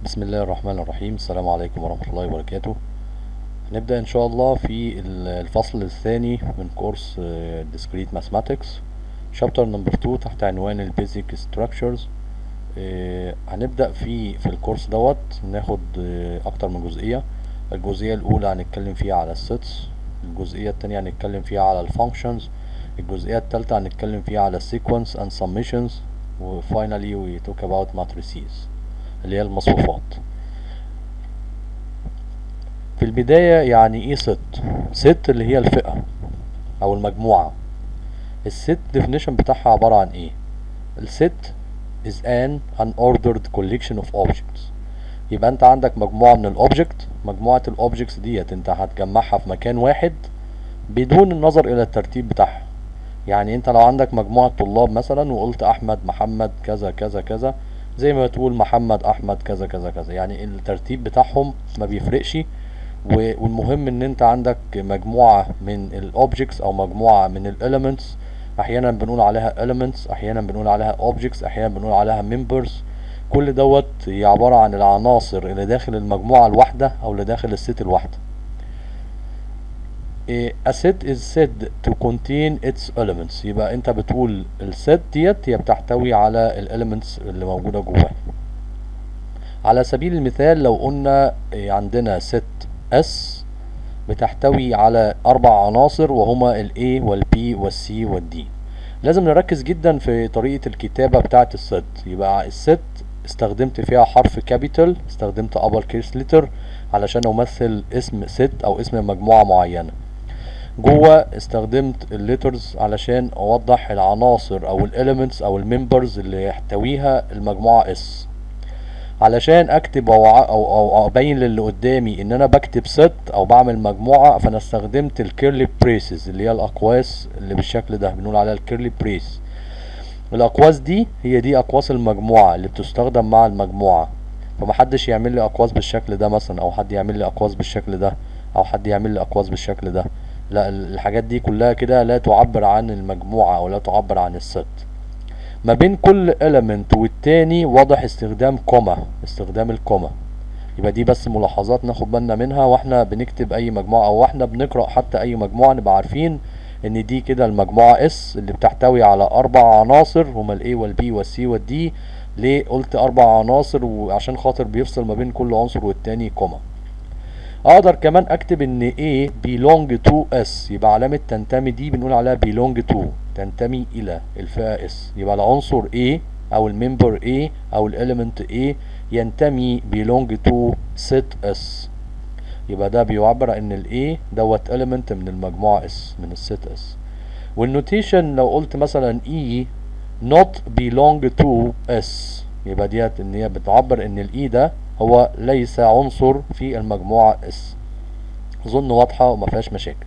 بسم الله الرحمن الرحيم السلام عليكم ورحمة الله وبركاته هنبدأ إن شاء الله في ال- الفصل الثاني من كورس آه، Discrete Mathematics Chapter number 2 تحت عنوان ال Basic Structures آه، هنبدأ في في الكورس دوت ناخد آه، أكتر من جزئية الجزئية الأولى هنتكلم فيها على السيتس الجزئية التانية هنتكلم فيها على الفانكشنز الجزئية التالتة هنتكلم فيها على sequence and summations و finally we talk about matrices اللي هي المصفوفات في البداية يعني ايه ست ست اللي هي الفئة او المجموعة الست definition بتاعها عبارة عن ايه الست is an unordered collection of objects يبقى انت عندك مجموعة من الاوبجكت مجموعة الاوبجكتس ديت انت هتجمعها في مكان واحد بدون النظر الى الترتيب بتاعها يعني انت لو عندك مجموعة طلاب مثلا وقلت احمد محمد كذا كذا كذا زي ما تقول محمد احمد كذا كذا كذا يعني الترتيب بتاعهم ما بيفرقش و- والمهم ان انت عندك مجموعة من الاوبجكتس او مجموعة من الاليمنتس احيانا بنقول عليها elements احيانا بنقول عليها objects احيانا بنقول عليها members كل دوت هي عبارة عن العناصر اللي داخل المجموعة الواحدة او اللي داخل الست الواحدة إيه، a set is said to contain its elements يبقى انت بتقول الست ديت هي بتحتوي على الاليمنتس اللي موجودة جواها على سبيل المثال لو قلنا إيه، عندنا ست S بتحتوي على أربع عناصر وهما ال A وال B وال C وال D لازم نركز جدا في طريقة الكتابة بتاعة الست يبقى الست استخدمت فيها حرف كابيتال استخدمت upper case letter علشان أمثل اسم ست أو اسم مجموعة معينة جوه استخدمت الليترز علشان اوضح العناصر او الاليمنتس او الممبرز اللي يحتويها المجموعة اس علشان اكتب او ع- او او أو ابين للي قدامي ان انا بكتب ست او بعمل مجموعة فانا استخدمت الكيرلي بريسز اللي هي الاقواس اللي بالشكل ده بنقول عليها الكيرلي بريس الاقواس دي هي دي اقواس المجموعة اللي بتستخدم مع المجموعة فمحدش يعمل لي اقواس بالشكل ده مثلا او حد يعمل لي اقواس بالشكل ده او حد يعمل لي اقواس بالشكل ده لا ال- الحاجات دي كلها كده لا تعبر عن المجموعة او لا تعبر عن الست ما بين كل element والتاني واضح استخدام كوما استخدام الكوما يبقى دي بس ملاحظات ناخد بالنا منها واحنا بنكتب اي مجموعة او واحنا بنقرأ حتى اي مجموعة نبقى عارفين ان دي كده المجموعة اس اللي بتحتوي على اربع عناصر هما الاي والبي والسي والدي ليه قلت اربع عناصر وعشان خاطر بيفصل ما بين كل عنصر والتاني كوما اقدر كمان اكتب ان A belong to S يبقى علامة تنتمي دي بنقول عليها belong to تنتمي الى الفئة S يبقى العنصر A او الممبر A او الاليمنت A ينتمي belong to set S يبقى ده بيعبر عن ان ال A دوت element من المجموعة S من الست S والنوتيشن لو قلت مثلا E not belong to S يبقى ديت ان هي بتعبر ان الاي ده هو ليس عنصر في المجموعة S اظن واضحة وما فيهاش مشاكل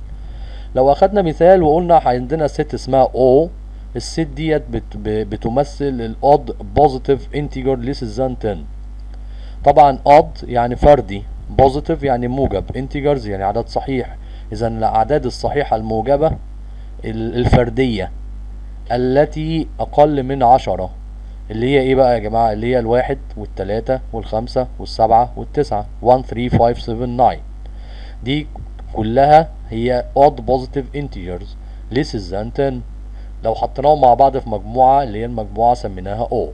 لو اخدنا مثال وقلنا عندنا ست اسمها O الست ديت بت ب- بتمثل الاود بوزيتيف انتجر less than 10 طبعا odd يعني فردي positive يعني موجب integers يعني عدد صحيح اذا الاعداد الصحيحة الموجبة ال- الفردية التي أقل من عشرة اللي هي ايه بقى يا جماعة اللي هي الواحد والتلاتة والخمسة والسبعة والتسعة 1 3 5 7 9 دي كلها هي odd positive integers less than 10 لو حطيناهم مع بعض في مجموعة اللي هي المجموعة سميناها O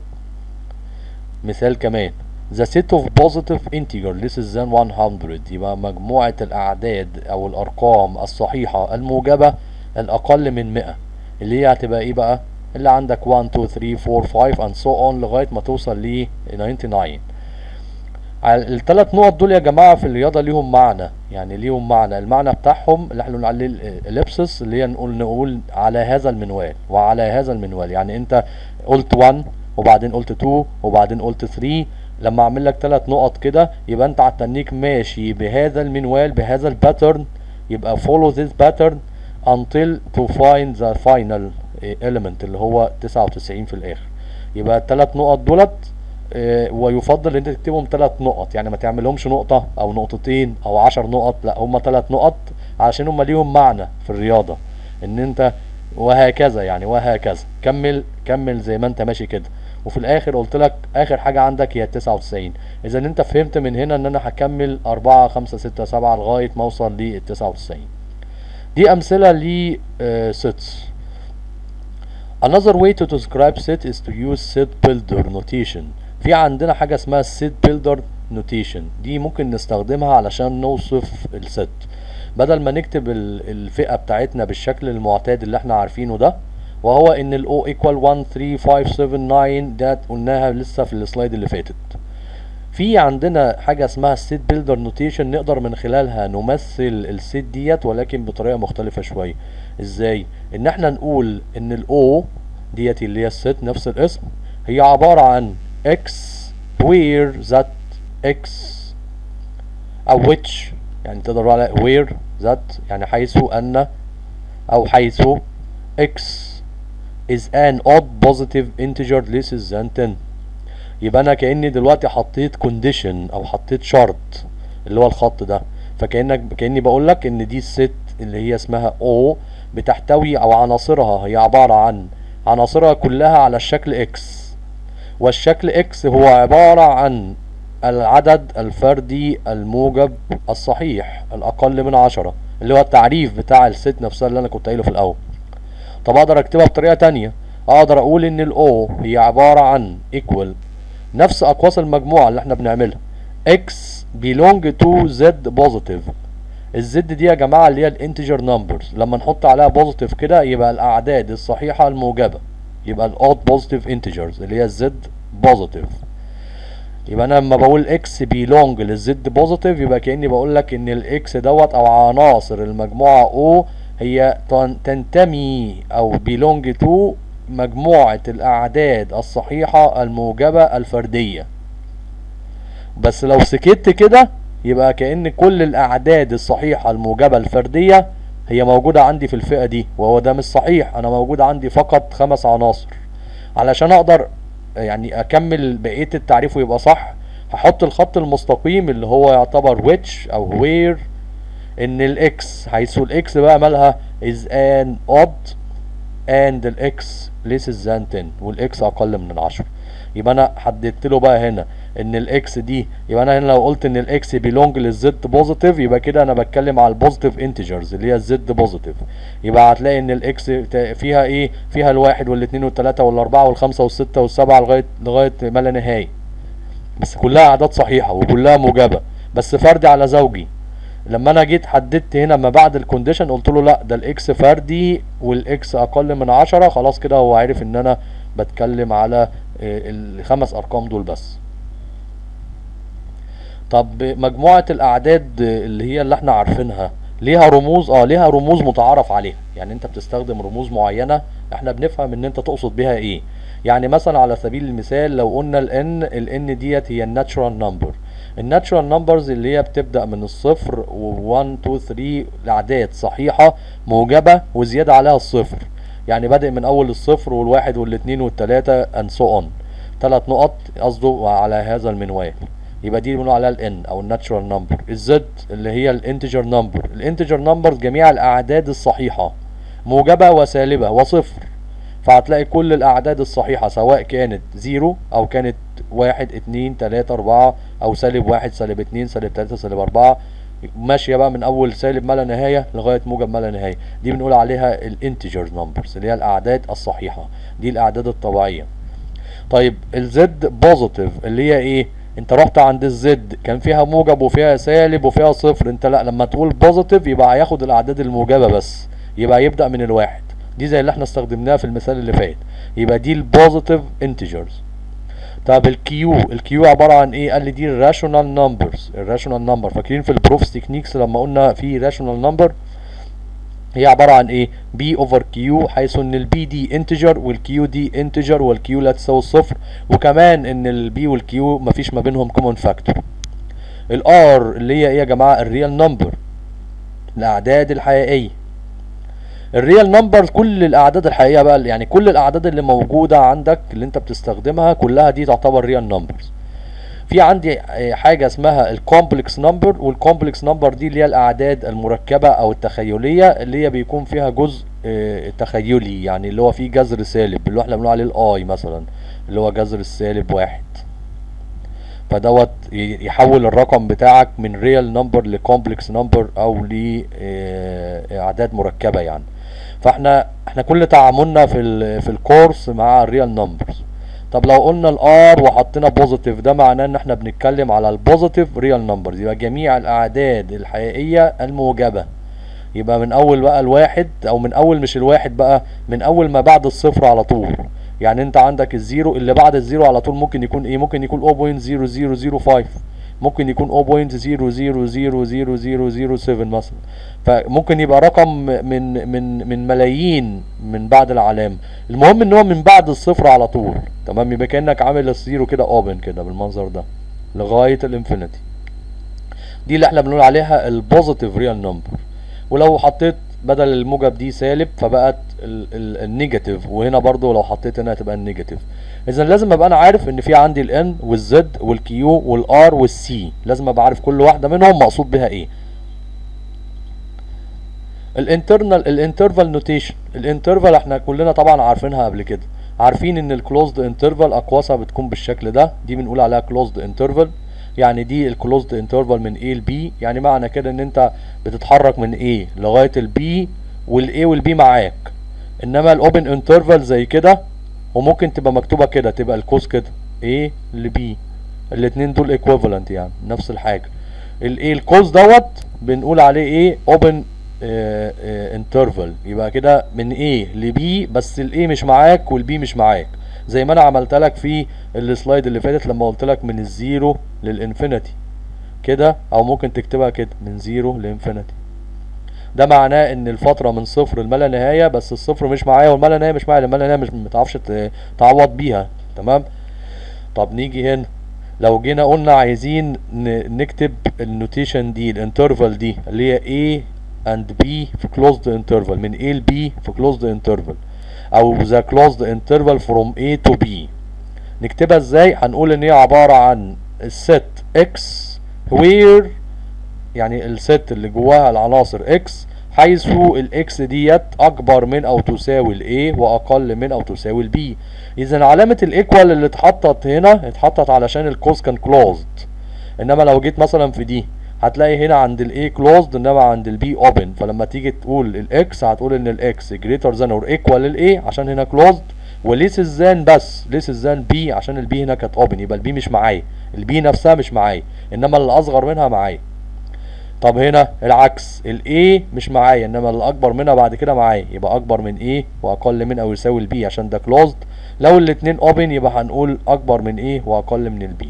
مثال كمان the set of positive integer less than 100 يبقى مجموعة الأعداد أو الأرقام الصحيحة الموجبة الأقل من 100 اللي هي هتبقى إيه بقى؟ اللي عندك 1 2 3 4 5 and so on لغاية ما توصل ل 99 على الثلاث نقط دول يا جماعة في الرياضة ليهم معنى يعني ليهم معنى المعنى بتاعهم اللي احنا بنقول عليه الابسس اللي هي نقول نقول على هذا المنوال وعلى هذا المنوال يعني انت قلت 1 وبعدين قلت 2 وبعدين قلت 3 لما اعمل لك ثلاث نقط كده يبقى انت هتنيك ماشي بهذا المنوال بهذا الباترن يبقى follow this pattern until to find the final element اللي هو 99 في الاخر يبقى الثلاث نقط دولت آه، ويفضل ان انت تكتبهم ثلاث نقط يعني ما تعملهمش نقطة او نقطتين او عشر نقط لا هم ثلاث نقط علشان هم ليهم معنى في الرياضة ان انت وهكذا يعني وهكذا كمل كمل زي ما انت ماشي كده وفي الاخر قلت لك اخر حاجه عندك هي 99 اذا انت فهمت من هنا ان انا هكمل 4 5 6 7 لغايه ما اوصل لل 99 دي امثله ل sets Another way to describe set is to use set builder notation في عندنا حاجة اسمها set builder notation دي ممكن نستخدمها علشان نوصف الست بدل ما نكتب ال- الفئة بتاعتنا بالشكل المعتاد اللي احنا عارفينه ده وهو ان ال O equal 1 3 5 7 9 ده قلناها لسه في السلايد اللي فاتت في عندنا حاجة اسمها السيت بيلدر نوتيشن نقدر من خلالها نمثل السيت ديت ولكن بطريقة مختلفة شوية ازاي ان احنا نقول ان الاو ديت اللي هي السيت نفس الاسم هي عبارة عن x where that x او which يعني تقدر على where that يعني حيث ان او حيث x is an odd positive integer less than 10 يبقى انا كاني دلوقتي حطيت كونديشن او حطيت شرط اللي هو الخط ده فكانك كاني بقول لك ان دي الست اللي هي اسمها O بتحتوي او عناصرها هي عباره عن عناصرها كلها على الشكل X والشكل X هو عباره عن العدد الفردي الموجب الصحيح الاقل من عشرة اللي هو التعريف بتاع الست نفسها اللي انا كنت قايله في الاول طب اقدر اكتبها بطريقه تانية اقدر اقول ان الاو هي عباره عن equal نفس اقواس المجموعه اللي احنا بنعملها x belong to z positive الزد دي يا جماعه اللي هي الانتجر نمبرز لما نحط عليها بوزيتيف كده يبقى الاعداد الصحيحه الموجبه يبقى الاود بوزيتيف انتجرز اللي هي الزد بوزيتيف يبقى انا لما بقول اكس بيلونج للزد بوزيتيف يبقى كاني بقول لك ان الاكس دوت او عناصر المجموعه او هي تن- تنتمي او بيلونج تو مجموعه الاعداد الصحيحه الموجبه الفرديه بس لو سكت كده يبقى كأن كل الأعداد الصحيحة الموجبة الفردية هي موجودة عندي في الفئة دي وهو ده مش صحيح أنا موجود عندي فقط خمس عناصر علشان أقدر يعني أكمل بقية التعريف ويبقى صح هحط الخط المستقيم اللي هو يعتبر which أو where إن الإكس حيث الإكس بقى مالها is an odd and الاكس less than 10 والاكس اقل من العشرة يبقى انا حددت له بقى هنا ان الاكس دي يبقى انا هنا لو قلت ان الاكس بيلونج للزد بوزيتيف يبقى كده انا بتكلم على البوزيتيف انتجرز اللي هي الزد بوزيتيف يبقى هتلاقي ان الاكس تا- فيها ايه فيها الواحد والاثنين والثلاثة والاربعة والخمسة والستة والسبعة لغاية لغاية ما لا نهاية بس كلها اعداد صحيحة وكلها موجبة بس فردي على زوجي لما انا جيت حددت هنا ما بعد الكونديشن قلت له لا ده الاكس فردي والاكس اقل من عشرة خلاص كده هو عارف ان انا بتكلم على آه، الخمس ارقام دول بس طب مجموعة الاعداد اللي هي اللي احنا عارفينها ليها رموز اه ليها رموز متعارف عليها يعني انت بتستخدم رموز معينة احنا بنفهم ان انت تقصد بيها ايه يعني مثلا على سبيل المثال لو قلنا الان الان ديت هي الناتشورال نمبر الناتشورال نمبرز اللي هي بتبدأ من الصفر و 1 2 3 الاعداد صحيحة موجبة وزيادة عليها الصفر يعني بادئ من اول الصفر والواحد والاثنين والتلاتة and so on ثلاث نقط قصده على هذا المنوال يبقى دي بنقول عليها الان او الناتشورال نمبر الزد اللي هي الانتجر نمبر الانتجر نمبر جميع الاعداد الصحيحة موجبة وسالبة وصفر فهتلاقي كل الاعداد الصحيحة سواء كانت زيرو او كانت واحد اتنين تلاتة اربعة او سالب واحد سالب اتنين سالب تلاتة سالب اربعة ماشية بقى من اول سالب ما لا نهاية لغاية موجب ما لا نهاية دي بنقول عليها الانتجر نمبرز اللي هي الاعداد الصحيحة دي الاعداد الطبيعية طيب الزد بوزيتيف اللي هي ايه انت رحت عند الزد كان فيها موجب وفيها سالب وفيها صفر انت لا لما تقول بوزيتيف يبقى هياخد الاعداد الموجبة بس يبقى يبدأ من الواحد دي زي اللي احنا استخدمناها في المثال اللي فات يبقى دي البوزيتيف انتجرز طب الكيو الكيو عباره عن ايه قال لي دي الراشونال نمبرز الراشونال نمبر فاكرين في البروفس تكنيكس لما قلنا في راشونال نمبر هي عباره عن ايه بي اوفر كيو حيث ان البي دي انتجر والكيو دي انتجر والكيو لا تساوي الصفر وكمان ان البي والكيو مفيش ما بينهم كومن فاكتور الار اللي هي ايه يا جماعه الريال نمبر الاعداد الحقيقيه الريال نمبر كل الاعداد الحقيقيه بقى يعني كل الاعداد اللي موجوده عندك اللي انت بتستخدمها كلها دي تعتبر ريال نمبرز في عندي آه، حاجه اسمها الكومبلكس نمبر والكومبلكس نمبر دي اللي هي الاعداد المركبه او التخيليه اللي هي بيكون فيها جزء آه، تخيلي يعني اللي هو فيه جذر سالب اللي هو احنا بنقول عليه الاي مثلا اللي هو جذر السالب واحد فدوت ي- يحول الرقم بتاعك من ريال نمبر لكومبلكس نمبر او لاعداد مركبه يعني فاحنا احنا كل تعاملنا في ال في الكورس مع الريال نمبرز طب لو قلنا الار وحطينا بوزيتيف ده معناه ان احنا بنتكلم على البوزيتيف ريال نمبرز يبقى جميع الاعداد الحقيقيه الموجبه يبقى من اول بقى الواحد او من اول مش الواحد بقى من اول ما بعد الصفر على طول يعني انت عندك الزيرو اللي بعد الزيرو على طول ممكن يكون ايه ممكن يكون 0.0005 ممكن يكون 0.000007 مثلا فممكن يبقى رقم من من من ملايين من بعد العلامه المهم ان هو من بعد الصفر على طول تمام يبقى كانك عامل الزيرو كده اوبن كده بالمنظر ده لغايه الانفينيتي دي اللي احنا بنقول عليها البوزيتيف ريال نمبر ولو حطيت بدل الموجب دي سالب فبقت ال- ال- النيجاتيف وهنا برضو لو حطيت هنا هتبقى النيجاتيف اذا لازم ابقى انا عارف ان في عندي الان والزد والكيو والار والسي لازم ابقى عارف كل واحده منهم مقصود بها ايه الانترنال الانترفال نوتيشن الانترفال احنا كلنا طبعا عارفينها قبل كده عارفين ان الكلوزد انترفال اقواسها بتكون بالشكل ده دي بنقول عليها كلوزد انترفال يعني دي الكلوزد انترفال من A ل B يعني معنى كده ان انت بتتحرك من A لغايه ال B وال A وال B معاك انما الاوبن انترفال زي كده وممكن تبقى مكتوبه كده تبقى الكوز كده A ل B الاتنين دول equivalent يعني نفس الحاجه الايه الكوز دوت بنقول عليه ايه اوبن انترفال يبقى كده من A ل B بس ال A مش معاك وال B مش معاك زي ما انا عملت لك في السلايد اللي فاتت لما قلت لك من الزيرو للانفينيتي كده او ممكن تكتبها كده من زيرو لانفينيتي ده معناه ان الفتره من صفر لما نهايه بس الصفر مش معايا والما لا نهايه مش معايا الما لا نهايه مش متعرفش ت- تعوض بيها تمام طب نيجي هنا لو جينا قلنا عايزين ن- نكتب النوتيشن دي الانترفال دي اللي هي A and B في closed interval من A ل B في closed interval او the closed interval from A to B نكتبها ازاي هنقول ان هي عبارة عن الست X where يعني الست اللي جواها العناصر X حيث الاكس ديت اكبر من او تساوي الاي واقل من او تساوي البي اذا علامه الايكوال اللي اتحطت هنا اتحطت علشان الكوز كان كلوزد انما لو جيت مثلا في دي هتلاقي هنا عند الاي كلوزد انما عند البي اوبن فلما تيجي تقول الاكس هتقول ان الاكس جريتر ذان اور ايكوال للاي عشان هنا كلوزد وليس الزان بس ليس الزان بي عشان البي هنا كانت اوبن يبقى البي مش معايا البي نفسها مش معايا انما اللي اصغر منها معايا طب هنا العكس ال A مش معايا انما اللي اكبر منها بعد كده معايا يبقى اكبر من A واقل من او يساوي ال B عشان ده closed لو الاتنين open يبقى هنقول اكبر من A واقل من ال B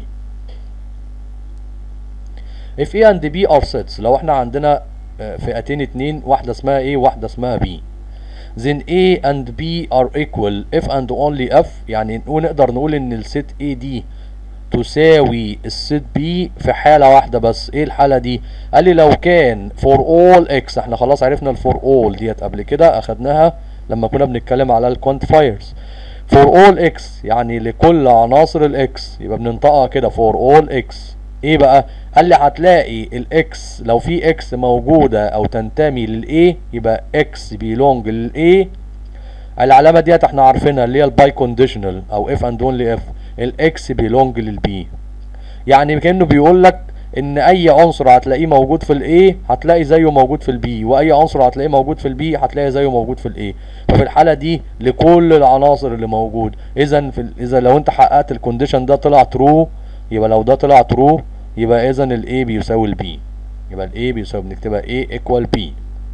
if A and B are sets لو احنا عندنا آه، فئتين اتنين واحدة اسمها A واحدة اسمها B then A and B are equal if and only if يعني نقول نقدر نقول ان الست A دي تساوي الست بي في حالة واحدة بس ايه الحالة دي قال لي لو كان for all x احنا خلاص عرفنا ال for all ديت قبل كده اخدناها لما كنا بنتكلم على الكوانتيفايرز for all x يعني لكل عناصر الاكس يبقى بننطقها كده for all x ايه بقى قال لي هتلاقي الاكس لو في اكس موجودة او تنتمي للايه يبقى x belong للايه العلامه ديت احنا عارفينها اللي هي الباي كونديشنال او اف اند اونلي اف الاكس بيلونج للبي يعني كانه بيقول لك ان اي عنصر هتلاقيه موجود في الاي هتلاقي زيه موجود في البي واي عنصر هتلاقيه موجود في البي هتلاقي زيه موجود في الاي ففي الحاله دي لكل العناصر اللي موجود اذا في ال- اذا لو انت حققت الكونديشن ده طلع ترو يبقى لو ده طلع ترو يبقى اذا الاي بيساوي البي يبقى الاي بيساوي بنكتبها a ايكوال بي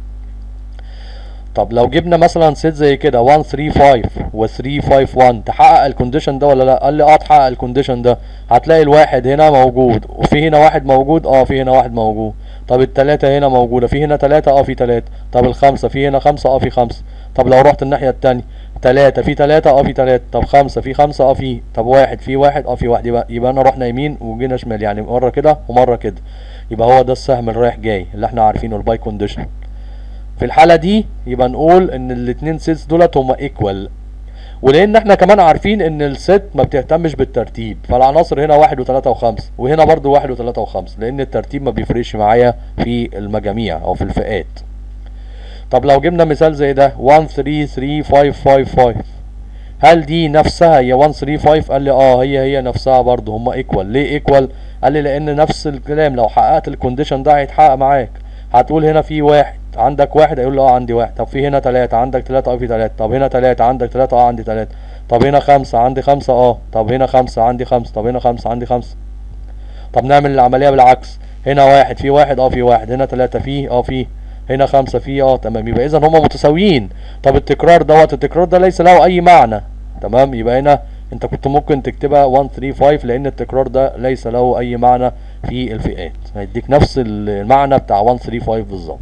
طب لو جبنا مثلا سيت زي كده 1 3 5 و 3 5 1 تحقق الكونديشن ده ولا لا قال لي اه تحقق الكونديشن ده هتلاقي الواحد هنا موجود وفي هنا واحد موجود اه في هنا واحد موجود طب التلاتة هنا موجودة في هنا تلاتة اه في تلاتة طب الخمسة في هنا خمسة اه في خمسة طب لو رحت الناحية التانية تلاتة في تلاتة اه في تلاتة طب خمسة في خمسة اه في طب واحد في واحد اه في واحد يبقى يبقى انا رحنا يمين وجينا شمال يعني مرة كده ومرة كده يبقى هو ده السهم الرايح جاي اللي احنا عارفينه الباي كونديشن في الحالة دي يبقى نقول ان الاتنين سيتس دولت هما ايكوال ولان احنا كمان عارفين ان الست ما بتهتمش بالترتيب فالعناصر هنا واحد وتلاتة وخمسة وهنا برضو واحد وتلاتة وخمسة لان الترتيب ما بيفرقش معايا في المجاميع او في الفئات طب لو جبنا مثال زي ده 1 3 3 5 5 5 هل دي نفسها هي 1 3 5 قال لي اه هي هي نفسها برضه هما ايكوال ليه ايكوال قال لي لان نفس الكلام لو حققت الكونديشن ده هيتحقق معاك هتقول هنا في واحد عندك واحد هيقول له اه عندي واحد طب في هنا تلاتة عندك تلاتة اه في تلاتة طب هنا تلاتة عندك تلاتة اه عندي تلاتة طب هنا خمسة عندي خمسة اه طب هنا خمسة عندي خمسة طب هنا خمسة عندي خمسة طب نعمل العملية بالعكس هنا واحد في واحد اه في واحد هنا تلاتة فيه اه فيه هنا خمسة فيه اه تمام يبقى اذا هما متساويين طب التكرار دوت التكرار ده ليس له اي معنى تمام يبقى هنا انت كنت ممكن تكتبها 1 3 5 لان التكرار ده ليس له اي معنى في الفئات هيديك نفس المعنى بتاع 1 3 5 بالظبط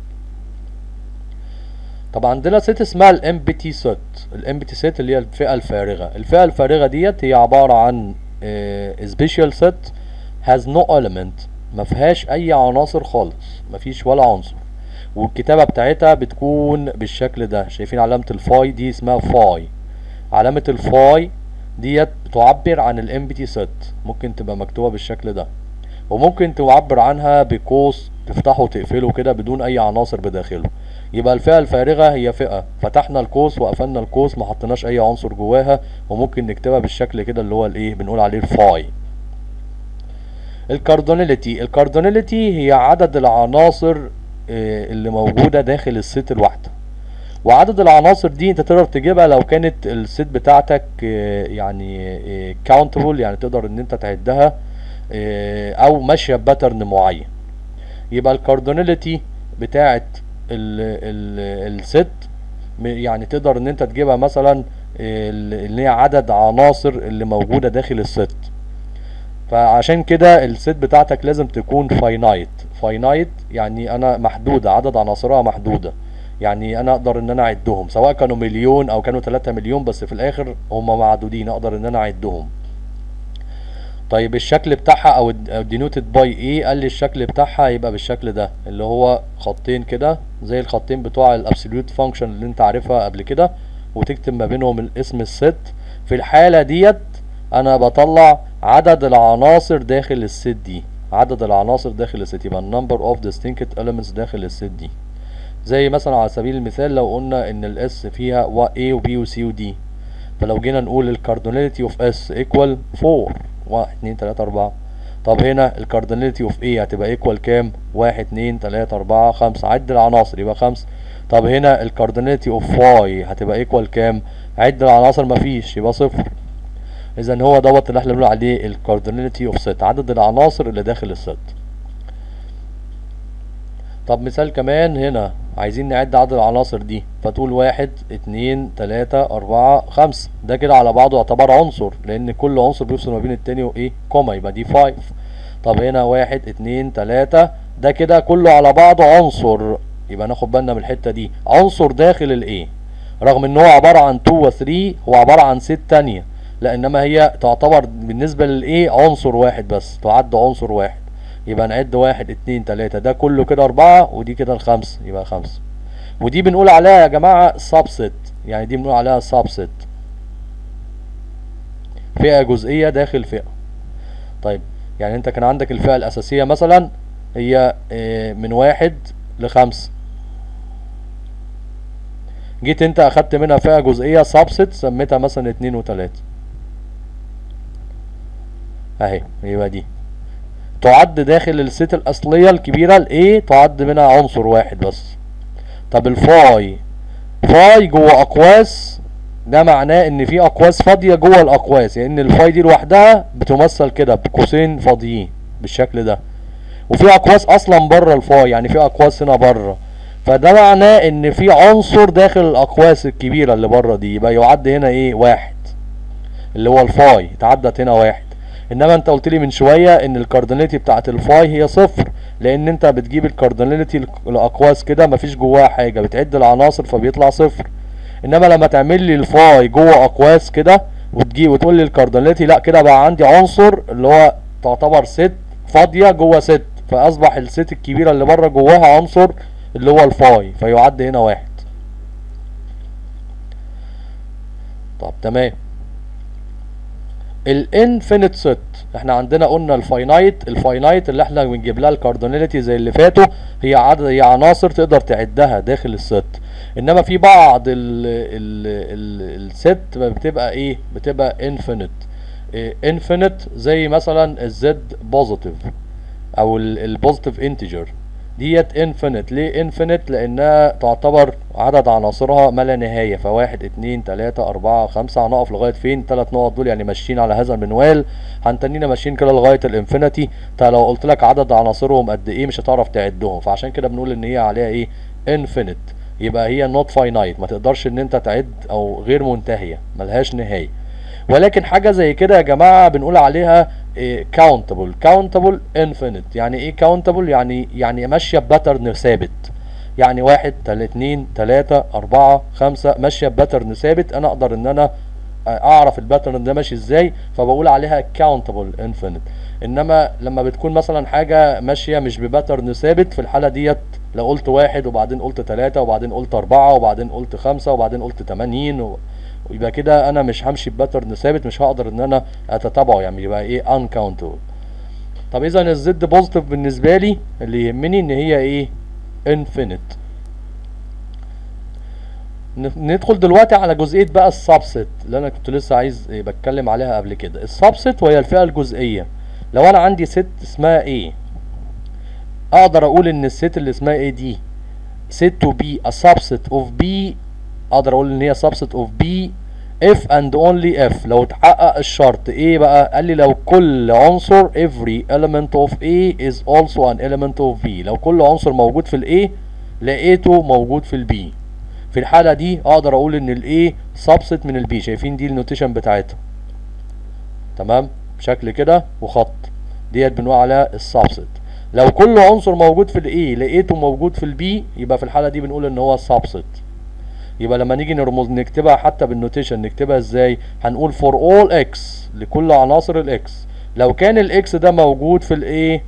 طب عندنا ست اسمها الامبتي ست الامبتي ست اللي هي الفئة الفارغة الفئة الفارغة ديت هي عبارة عن سبيشال ست has no element ما فيهاش اي عناصر خالص ما فيش ولا عنصر والكتابة بتاعتها بتكون بالشكل ده شايفين علامة الفاي دي اسمها فاي علامة الفاي ديت بتعبر عن الامبتي ست ممكن تبقى مكتوبة بالشكل ده وممكن تعبر عنها بقوس تفتحه وتقفله كده بدون اي عناصر بداخله يبقى الفئة الفارغة هي فئة فتحنا القوس وقفلنا القوس ما حطيناش اي عنصر جواها وممكن نكتبها بالشكل كده اللي هو الايه بنقول عليه الفاي الكاردوناليتي الكاردوناليتي هي عدد العناصر اللي موجودة داخل الست الواحدة وعدد العناصر دي انت تقدر تجيبها لو كانت الست بتاعتك يعني كاونتبل يعني تقدر ان انت تعدها او ماشية باترن معين يبقى الكاردوناليتي بتاعت الست يعني تقدر ان انت تجيبها مثلا اللي هي عدد عناصر اللي موجودة داخل الست فعشان كده الست بتاعتك لازم تكون فاينايت فاينايت يعني انا محدودة عدد عناصرها محدودة يعني انا اقدر ان انا اعدهم سواء كانوا مليون او كانوا 3 مليون بس في الاخر هم معدودين اقدر ان انا اعدهم طيب الشكل بتاعها او denoted باي ايه قال لي الشكل بتاعها يبقى بالشكل ده اللي هو خطين كده زي الخطين بتوع الابسوليوت فانكشن اللي انت عارفها قبل كده وتكتب ما بينهم الاسم الست في الحالة ديت انا بطلع عدد العناصر داخل الست دي عدد العناصر داخل الست يبقى number of distinct elements داخل الست دي زي مثلا على سبيل المثال لو قلنا ان الاس فيها A و B و C و D فلو جينا نقول الكارديناليتي اوف اس ايكوال 4 1 2 3 4 طب هنا الكارديناليتي اوف A هتبقى ايكوال كام 1 2 3 4 5 عد العناصر يبقى 5 طب هنا الكارديناليتي اوف Y هتبقى ايكوال كام عد العناصر مفيش يبقى صفر اذا هو دوت اللي احنا بنقول عليه الكارديناليتي اوف ست عدد العناصر اللي داخل الست طب مثال كمان هنا عايزين نعد عدد العناصر دي فتقول واحد اتنين تلاتة اربعة خمسة ده كده على بعضه يعتبر عنصر لان كل عنصر بيفصل ما بين التاني وايه كوما يبقى دي فايف طب هنا واحد اتنين تلاتة ده كده كله على بعضه عنصر يبقى ناخد بالنا من الحتة دي عنصر داخل الايه رغم ان هو عبارة عن 2 و 3 هو عبارة عن ست تانية لا انما هي تعتبر بالنسبة للايه عنصر واحد بس تعد عنصر واحد يبقى نعد واحد اتنين تلاتة ده كله كده اربعة ودي كده الخمسة يبقى خمسة ودي بنقول عليها يا جماعة سبست يعني دي بنقول عليها سبست فئة جزئية داخل فئة طيب يعني انت كان عندك الفئة الاساسية مثلا هي من واحد لخمسة جيت انت اخدت منها فئة جزئية سبست سميتها مثلا اتنين وتلاتة اهي يبقى دي تعد داخل الست الاصلية الكبيرة الايه تعد منها عنصر واحد بس طب الفاي فاي جوه اقواس ده معناه ان في اقواس فاضية جوه الاقواس يعني ان الفاي دي لوحدها بتمثل كده بقوسين فاضيين بالشكل ده وفي اقواس اصلا بره الفاي يعني في اقواس هنا بره فده معناه ان في عنصر داخل الاقواس الكبيرة اللي بره دي يبقى يعد هنا ايه واحد اللي هو الفاي اتعدت هنا واحد انما انت قلت لي من شويه ان الكارديناليتي بتاعت الفاي هي صفر لان انت بتجيب الكارديناليتي الاقواس كده مفيش جواها حاجه بتعد العناصر فبيطلع صفر انما لما تعمل لي الفاي جوه اقواس كده وتجي وتقول لي الكارديناليتي لا كده بقى عندي عنصر اللي هو تعتبر ست فاضيه جوه ست فاصبح الست الكبيره اللي بره جواها عنصر اللي هو الفاي فيعد هنا واحد طب تمام الانفينيت ست احنا عندنا قلنا الفاينايت الفاينايت اللي احنا بنجيب لها الكارديناليتي زي اللي فاتوا هي عدد هي عناصر تقدر تعدها داخل الست انما في بعض ال ال ال الست بتبقى ايه بتبقى انفينيت انفينيت زي مثلا الزد بوزيتيف او البوزيتيف انتجر ديت انفينيت ليه انفينيت لانها تعتبر عدد عناصرها ما لا نهايه فواحد اتنين تلاته اربعه خمسه هنقف لغايه فين تلات نقط دول يعني ماشيين على هذا المنوال هنتنينا ماشيين كده لغايه الانفينيتي تا لو قلت لك عدد عناصرهم قد ايه مش هتعرف تعدهم فعشان كده بنقول ان هي عليها ايه انفينيت يبقى هي نوت فاينايت ما تقدرش ان انت تعد او غير منتهيه ملهاش نهايه ولكن حاجه زي كده يا جماعه بنقول عليها كاونتبل كاونتبل انفينيت يعني ايه كاونتبل يعني يعني ماشيه بباترن ثابت يعني واحد تل اتنين تلاتة اربعة خمسة ماشية بباترن ثابت انا اقدر ان انا اعرف الباترن ده ماشي ازاي فبقول عليها كاونتبل انفينيت انما لما بتكون مثلا حاجة ماشية مش بباترن ثابت في الحالة ديت لو قلت واحد وبعدين قلت تلاتة وبعدين قلت اربعة وبعدين قلت خمسة وبعدين قلت تمانين و... يبقى كده انا مش همشي بباترن ثابت مش هقدر ان انا اتتابعه يعني يبقى ايه انكاونتبل طب اذا الزد بوزيتيف بالنسبه لي اللي يهمني ان هي ايه انفينيت ندخل دلوقتي على جزئيه بقى السبست اللي انا كنت لسه عايز إيه بتكلم عليها قبل كده السبست وهي الفئه الجزئيه لو انا عندي ست اسمها ايه اقدر اقول ان الست اللي اسمها ايه دي set to be a subset of B اقدر اقول ان هي subset of B if and only if لو اتحقق الشرط ايه بقى قال لي لو كل عنصر every element of A is also an element of B لو كل عنصر موجود في ال A لقيته موجود في ال B في الحالة دي اقدر اقول ان ال A subset من ال B شايفين دي النوتيشن بتاعتها تمام بشكل كده وخط ديت بنقول عليها السبست لو كل عنصر موجود في ال A لقيته موجود في ال B يبقى في الحالة دي بنقول ان هو subset يبقى لما نيجي نرمز نكتبها حتى بالنوتيشن نكتبها ازاي هنقول for all x لكل عناصر الاكس لو كان الاكس ده موجود في الايه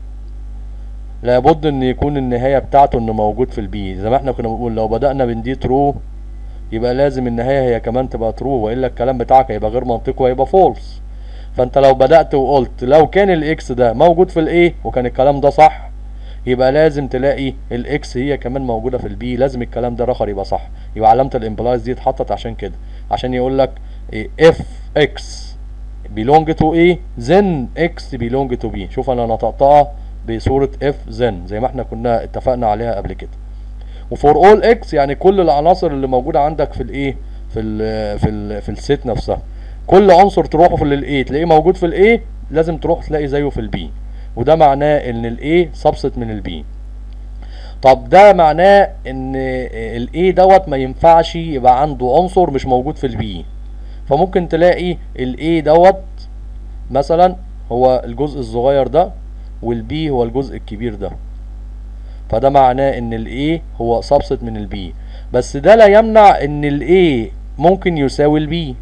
لابد ان يكون النهايه بتاعته انه موجود في البي زي ما احنا كنا بنقول لو بدانا من دي ترو يبقى لازم النهايه هي كمان تبقى ترو والا الكلام بتاعك هيبقى غير منطقي وهيبقى فولس فانت لو بدات وقلت لو كان الاكس ده موجود في الايه وكان الكلام ده صح يبقى لازم تلاقي الاكس هي كمان موجوده في البي لازم الكلام ده رخر يبقى صح يبقى علامه الامبلايز دي اتحطت عشان كده عشان يقول لك اف اكس belong to A then X belong to B شوف انا نطقتها بصورة F then زي ما احنا كنا اتفقنا عليها قبل كده وفور all X يعني كل العناصر اللي موجودة عندك في الايه في ال في ال في الست نفسها كل عنصر تروحه في الايه تلاقيه موجود في الايه لازم تروح تلاقي زيه في البي وده معناه ان الايه سبست من البي طب ده معناه ان الايه دوت ما ينفعش يبقى عنده عنصر مش موجود في البي فممكن تلاقي الايه دوت مثلا هو الجزء الصغير ده والبي هو الجزء الكبير ده فده معناه ان الايه هو سبست من البي بس ده لا يمنع ان الايه ممكن يساوي البي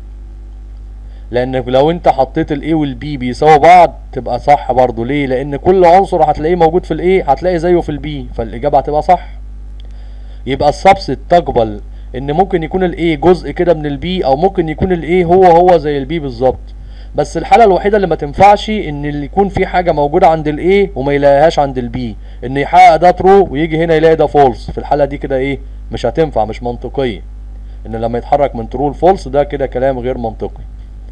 لان لو انت حطيت الاي والبي بيساووا بعض تبقى صح برضو ليه لان كل عنصر هتلاقيه موجود في الايه هتلاقي زيه في البي فالاجابه هتبقى صح يبقى السبست تقبل ان ممكن يكون الاي جزء كده من البي او ممكن يكون الاي هو هو زي البي بالظبط بس الحاله الوحيده اللي ما تنفعش ان اللي يكون في حاجه موجوده عند الاي وما يلاقيهاش عند البي ان يحقق ده ترو ويجي هنا يلاقي ده فولس في الحاله دي كده ايه مش هتنفع مش منطقيه ان لما يتحرك من ترو لفولس ده كده كلام غير منطقي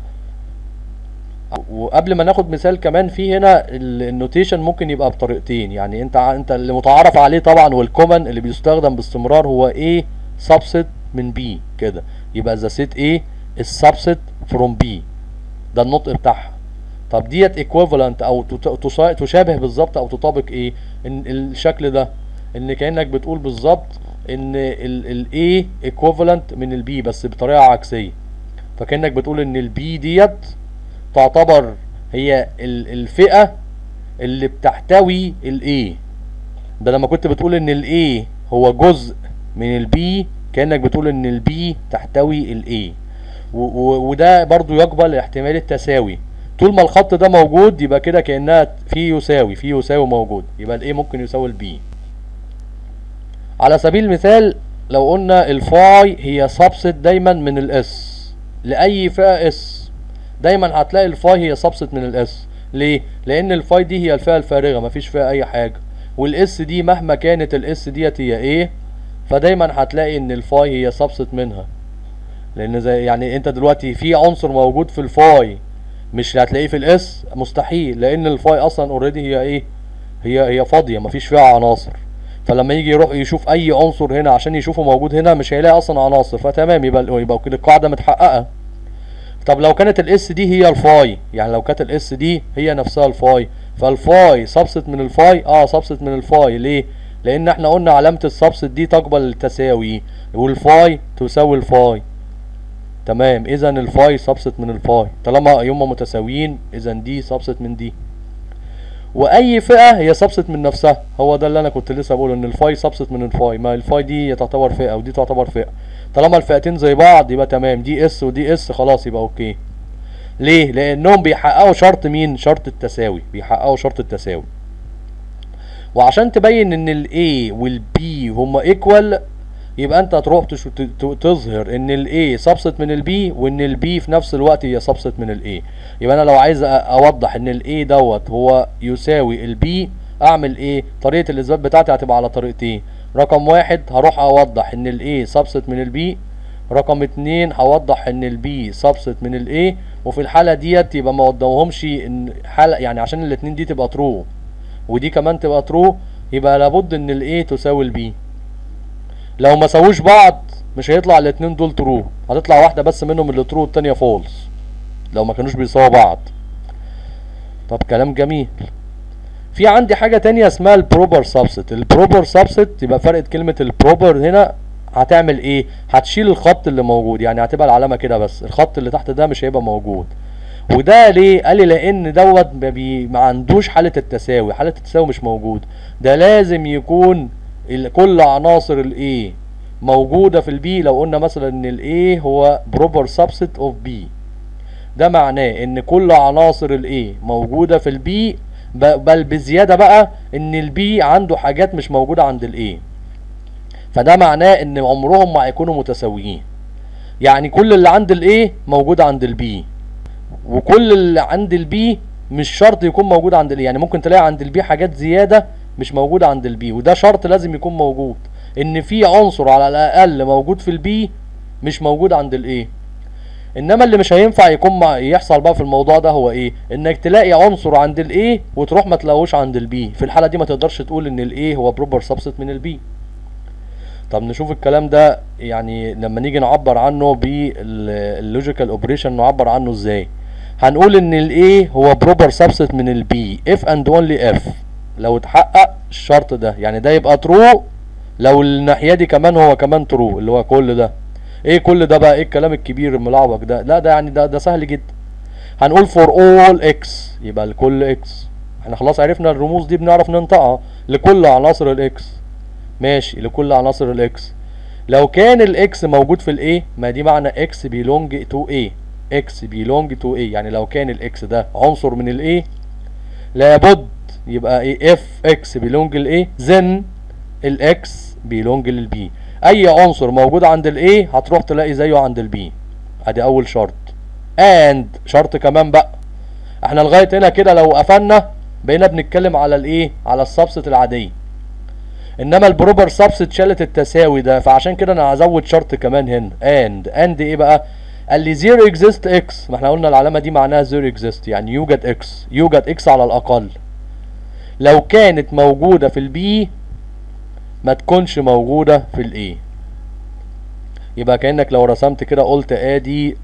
وقبل ما ناخد مثال كمان في هنا النوتيشن ممكن يبقى بطريقتين يعني انت انت اللي متعارف عليه طبعا والكومن اللي بيستخدم باستمرار هو A subset من B كده يبقى the set A is subset from B ده النطق بتاعها طب ديت equivalent او تشابه بالظبط او تطابق ايه ان الشكل ده ان كانك بتقول بالظبط ان ال A equivalent من ال B بس بطريقه عكسيه فكانك بتقول ان ال B ديت تعتبر هي الفئة اللي بتحتوي الاي ده لما كنت بتقول ان الاي هو جزء من البي كانك بتقول ان البي تحتوي الاي وده برضو يقبل احتمال التساوي طول ما الخط ده موجود يبقى كده كانها في يساوي في يساوي موجود يبقى الاي ممكن يساوي البي على سبيل المثال لو قلنا الفاي هي سبست دايما من الاس لاي فئه اس دايما هتلاقي الفاي هي سبست من الاس ليه لان الفاي دي هي الفئه الفارغه مفيش فيها اي حاجه والاس دي مهما كانت الاس ديت هي ايه فدايما هتلاقي ان الفاي هي سبست منها لان زي يعني انت دلوقتي في عنصر موجود في الفاي مش هتلاقيه في الاس مستحيل لان الفاي اصلا اوريدي هي ايه هي هي فاضيه مفيش فيها عناصر فلما يجي يروح يشوف اي عنصر هنا عشان يشوفه موجود هنا مش هيلاقي اصلا عناصر فتمام يبقى يبقى كده القاعده متحققه طب لو كانت الاس دي هي الفاي يعني لو كانت الاس دي هي نفسها الفاي فالفاي سبست من الفاي اه سبست من الفاي ليه لان احنا قلنا علامه السبست دي تقبل التساوي والفاي تساوي الفاي تمام اذا الفاي سبست من الفاي طالما هما متساويين اذا دي سبست من دي واي فئه هي سبست من نفسها هو ده اللي انا كنت لسه بقوله ان الفاي سبست من الفاي ما الفاي دي تعتبر فئه ودي تعتبر فئه طالما الفئتين زي بعض يبقى تمام دي اس ودي اس خلاص يبقى اوكي ليه لانهم بيحققوا شرط مين شرط التساوي بيحققوا شرط التساوي وعشان تبين ان الاي والبي هما ايكوال يبقى انت هتروح تش- ت- ت- تظهر ان الاي سبست من البي وان البي في نفس الوقت هي سبست من الاي يبقى انا لو عايز أ- اوضح ان الاي دوت هو يساوي البي اعمل ايه طريقه الاثبات بتاعتي هتبقى على طريقتين رقم واحد هروح اوضح ان الاي سبست من البي رقم اتنين هوضح ان البي سبست من الاي وفي الحاله ديت يبقى ما قدامهمش ان حاله يعني عشان الاتنين دي تبقى ترو ودي كمان تبقى ترو يبقى لابد ان الاي تساوي البي لو ما ساووش بعض مش هيطلع الاتنين دول ترو هتطلع واحده بس منهم اللي ترو والتانيه فولس لو ما كانوش بيساووا بعض طب كلام جميل في عندي حاجه تانية اسمها البروبر سبست البروبر سبست يبقى فرقه كلمه البروبر هنا هتعمل ايه هتشيل الخط اللي موجود يعني هتبقى العلامه كده بس الخط اللي تحت ده مش هيبقى موجود وده ليه قال لي لان دوت ما, بي... ما عندوش حاله التساوي حاله التساوي مش موجود ده لازم يكون ال... كل عناصر الايه موجوده في البي لو قلنا مثلا ان الايه هو بروبر سبست اوف بي ده معناه ان كل عناصر الايه موجوده في البي بل بزياده بقى ان البي عنده حاجات مش موجوده عند الايه فده معناه ان عمرهم ما هيكونوا متساويين يعني كل اللي عند الايه موجود عند البي وكل اللي عند البي مش شرط يكون موجود عند الايه يعني ممكن تلاقي عند البي حاجات زياده مش موجوده عند البي وده شرط لازم يكون موجود ان في عنصر على الاقل موجود في البي مش موجود عند الايه انما اللي مش هينفع يكون مع يحصل بقى في الموضوع ده هو ايه انك تلاقي عنصر عند الايه وتروح ما تلاقوش عند البي في الحاله دي ما تقدرش تقول ان الايه هو بروبر سبست من البي طب نشوف الكلام ده يعني لما نيجي نعبر عنه باللوجيكال اوبريشن نعبر عنه ازاي هنقول ان الايه هو بروبر سبست من البي اف اند اونلي اف لو اتحقق الشرط ده يعني ده يبقى ترو لو الناحيه دي كمان هو كمان ترو اللي هو كل ده ايه كل ده بقى ايه الكلام الكبير الملعبك ده لا ده يعني ده ده سهل جدا هنقول فور اول اكس يبقى لكل اكس احنا خلاص عرفنا الرموز دي بنعرف ننطقها لكل عناصر الاكس ماشي لكل عناصر الاكس لو كان الاكس موجود في الايه ما دي معنى اكس بيلونج تو ايه اكس بيلونج تو ايه يعني لو كان الاكس ده عنصر من الايه لابد يبقى ايه اف اكس بيلونج لايه زن الاكس بيلونج للبي اي عنصر موجود عند الايه هتروح تلاقي زيه عند البي ادي اول شرط اند شرط كمان بقى احنا لغايه هنا كده لو قفلنا بقينا بنتكلم على الايه على السبست العاديه انما البروبر سبست شالت التساوي ده فعشان كده انا هزود شرط كمان هنا اند اند ايه بقى قال لي زيرو اكزيست اكس ما احنا قلنا العلامه دي معناها زيرو اكزيست يعني يوجد اكس يوجد اكس على الاقل لو كانت موجوده في البي ما تكونش موجوده في الايه يبقى كانك لو رسمت كده قلت ادي ال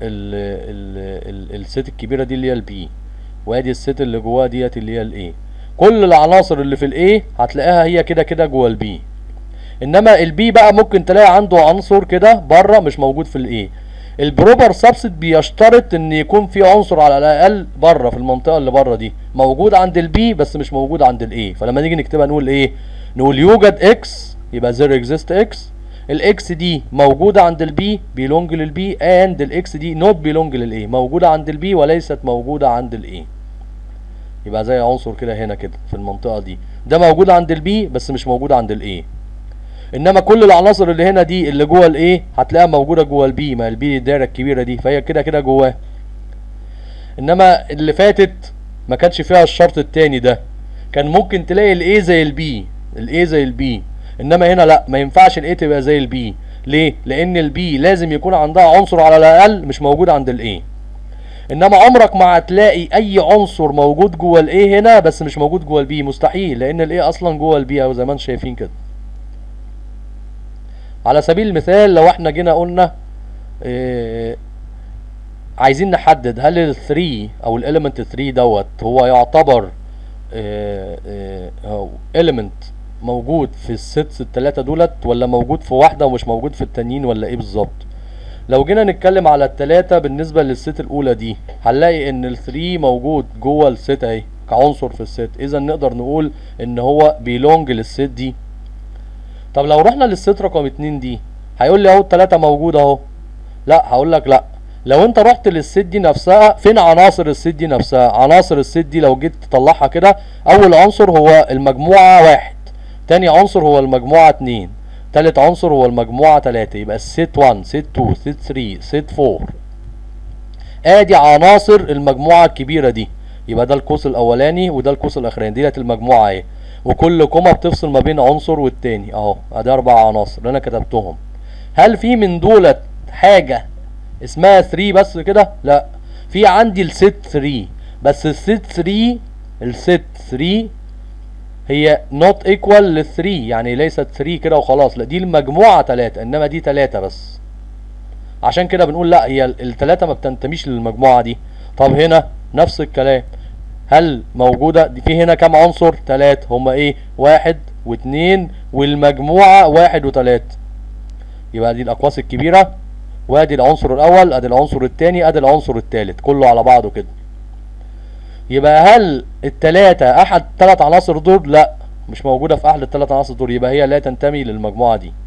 ال ال الست الكبيره دي اللي هي البي وادي الست اللي جواها ديت اللي هي الايه كل العناصر اللي في الايه هتلاقيها هي كده كده جوه البي انما البي بقى ممكن تلاقي عنده عنصر كده بره مش موجود في الايه البروبر سبست بيشترط ان يكون في عنصر على الاقل بره في المنطقه اللي بره دي موجود عند البي بس مش موجود عند الايه فلما نيجي نكتبها نقول ايه نقول يوجد اكس يبقى زيرو اكزيست اكس الاكس دي موجوده عند البي بيلونج للبي اند الاكس دي نوت بيلونج للايه موجوده عند البي وليست موجوده عند الايه يبقى زي عنصر كده هنا كده في المنطقه دي ده موجود عند البي بس مش موجود عند الايه انما كل العناصر اللي هنا دي اللي جوه الايه هتلاقيها موجوده جوه البي ما البي الدايره الكبيره دي فهي كده كده جواه انما اللي فاتت ما كانش فيها الشرط التاني ده كان ممكن تلاقي الاي زي البي الاي زي البي انما هنا لا ما ينفعش الاي تبقى زي البي ليه لان البي لازم يكون عندها عنصر على الاقل مش موجود عند الاي انما عمرك ما هتلاقي اي عنصر موجود جوه الاي هنا بس مش موجود جوه البي مستحيل لان الاي اصلا جوه البي او زي ما انتم شايفين كده على سبيل المثال لو احنا جينا قلنا إيه عايزين نحدد هل ال 3 او الاليمنت 3 دوت هو يعتبر إيه إيه هو element موجود في السيتس التلاتة دولت ولا موجود في واحدة ومش موجود في التانيين ولا ايه بالظبط لو جينا نتكلم على التلاتة بالنسبة للست الأولى دي هنلاقي إن الثري موجود جوه الست أهي كعنصر في الست إذا نقدر نقول إن هو بيلونج للست دي طب لو رحنا للست رقم اتنين دي هيقول لي أهو التلاتة موجودة أهو لا هقول لك لا لو انت رحت للست دي نفسها فين عناصر الست دي نفسها عناصر الست دي لو جيت تطلعها كده اول عنصر هو المجموعة واحد تاني عنصر هو المجموعة اتنين تالت عنصر هو المجموعة تلاتة يبقى الست 1 ست 2 ست 3 ست 4 ادي عناصر المجموعة الكبيرة دي يبقى ده القوس الاولاني وده القوس الاخراني ديت المجموعة اهي وكل كومة بتفصل ما بين عنصر والتاني اهو ادي اربع عناصر اللي انا كتبتهم هل في من دولت حاجة اسمها 3 بس كده لا في عندي الست 3 بس الست 3 الست 3 هي not equal ل 3 يعني ليست 3 كده وخلاص لا دي المجموعة 3 انما دي 3 بس عشان كده بنقول لا هي الثلاثة ما بتنتميش للمجموعة دي طب هنا نفس الكلام هل موجودة دي في هنا كام عنصر ثلاثة هما ايه واحد واثنين والمجموعة واحد وثلاثة يبقى دي الاقواس الكبيرة وادي العنصر الاول ادي العنصر الثاني ادي العنصر الثالث كله على بعضه كده يبقى هل التلاتة احد ثلاث عناصر دول لا مش موجودة في احد الثلاث عناصر دول يبقى هي لا تنتمي للمجموعة دي